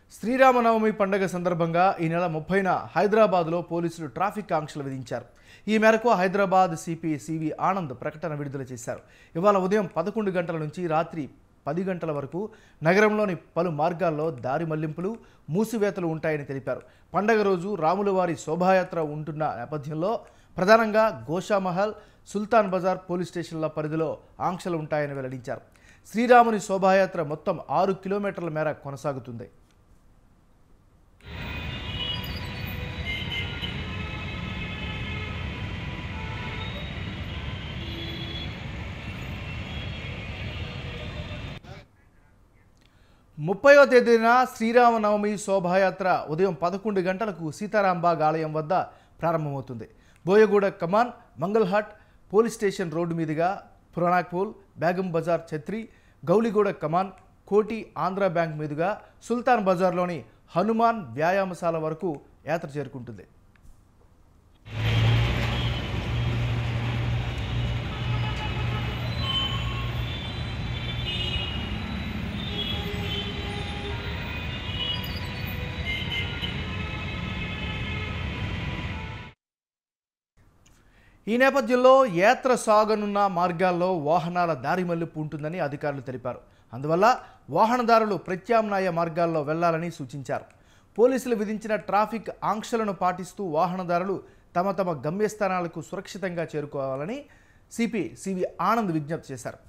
శ్రీరామనవమి పండుగ సందర్భంగా ఈ నెల ముప్పైన హైదరాబాద్లో పోలీసులు ట్రాఫిక్ ఆంక్షలు విధించారు ఈ మేరకు హైదరాబాద్ సిపి సివి ఆనంద్ ప్రకటన విడుదల చేశారు ఇవాళ ఉదయం పదకొండు గంటల నుంచి రాత్రి పది గంటల వరకు నగరంలోని పలు మార్గాల్లో దారి మళ్లింపులు మూసివేతలు ఉంటాయని తెలిపారు పండగ రోజు రాములవారి శోభాయాత్ర ఉంటున్న నేపథ్యంలో ప్రధానంగా గోషామహల్ సుల్తాన్ బజార్ పోలీస్ స్టేషన్ల పరిధిలో ఆంక్షలు ఉంటాయని వెల్లడించారు శ్రీరాముని శోభాయాత్ర మొత్తం ఆరు కిలోమీటర్ల మేర కొనసాగుతుంది ముప్పైవ తేదీన శ్రీరామనవమి శోభాయాత్ర ఉదయం పదకొండు గంటలకు సీతారాంబాగ్ ఆలయం వద్ద ప్రారంభమవుతుంది బోయగూడ కమాన్ మంగళహాట్ పోలీస్ స్టేషన్ రోడ్డు మీదుగా పురాణాక్పూల్ బేగం బజార్ ఛత్రి గౌలిగూడ కమాన్ కోటి ఆంధ్ర బ్యాంక్ మీదుగా సుల్తాన్ బజార్లోని హనుమాన్ వ్యాయామశాల వరకు యాత్ర చేరుకుంటుంది ఈ నేపథ్యంలో యాత్ర సాగనున్న మార్గాల్లో వాహనాల దారి మళ్లింపు ఉంటుందని అధికారులు తెలిపారు అందువల్ల వాహనదారులు ప్రత్యామ్నాయ మార్గాల్లో వెళ్లాలని సూచించారు పోలీసులు విధించిన ట్రాఫిక్ ఆంక్షలను పాటిస్తూ వాహనదారులు తమ తమ గమ్యస్థానాలకు సురక్షితంగా చేరుకోవాలని సిపి సివి ఆనంద్ విజ్ఞప్తి చేశారు